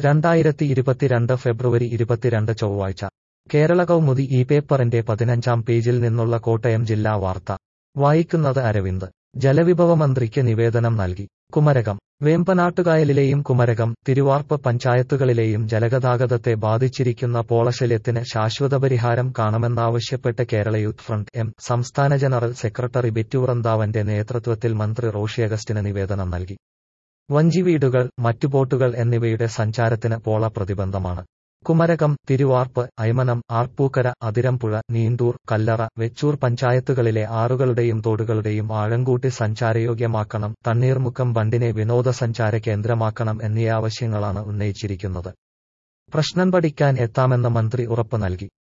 രണ്ടായിരത്തി ഇരുപത്തിരണ്ട് ഫെബ്രുവരി ഇരുപത്തിരണ്ട് ചൊവ്വാഴ്ച കേരള കൗമുദി ഈ പേപ്പറിന്റെ പതിനഞ്ചാം പേജിൽ നിന്നുള്ള കോട്ടയം ജില്ലാ വാർത്ത വായിക്കുന്നത് അരവിന്ദ് ജലവിഭവ മന്ത്രിക്ക് നിവേദനം നൽകി കുമരകം വേമ്പനാട്ടുകായലിലെയും കുമരകം തിരുവാർപ്പ് പഞ്ചായത്തുകളിലെയും ജലഗതാഗതത്തെ ബാധിച്ചിരിക്കുന്ന പോളശല്യത്തിന് ശാശ്വത പരിഹാരം കാണണമെന്നാവശ്യപ്പെട്ട് കേരള യൂത്ത് ഫ്രണ്ട് എം സംസ്ഥാന ജനറൽ സെക്രട്ടറി ബെറ്റൂറന്താവന്റെ നേതൃത്വത്തിൽ മന്ത്രി റോഷി അഗസ്റ്റിന് നിവേദനം നൽകി വഞ്ചിവീടുകൾ മറ്റു ബോട്ടുകൾ എന്നിവയുടെ സഞ്ചാരത്തിന് പോള പ്രതിബന്ധമാണ് കുമരകം തിരുവാർപ്പ് ഐമനം ആർപ്പൂക്കര അതിരമ്പുഴ നീണ്ടൂർ കല്ലറ വെച്ചൂർ പഞ്ചായത്തുകളിലെ ആറുകളുടെയും തോടുകളുടെയും ആഴംകൂട്ടി സഞ്ചാരയോഗ്യമാക്കണം തണ്ണീർമുക്കം ബണ്ടിനെ വിനോദസഞ്ചാര കേന്ദ്രമാക്കണം എന്നീ ആവശ്യങ്ങളാണ് ഉന്നയിച്ചിരിക്കുന്നത് പ്രശ്നം പഠിക്കാൻ എത്താമെന്ന് മന്ത്രി ഉറപ്പ് നൽകി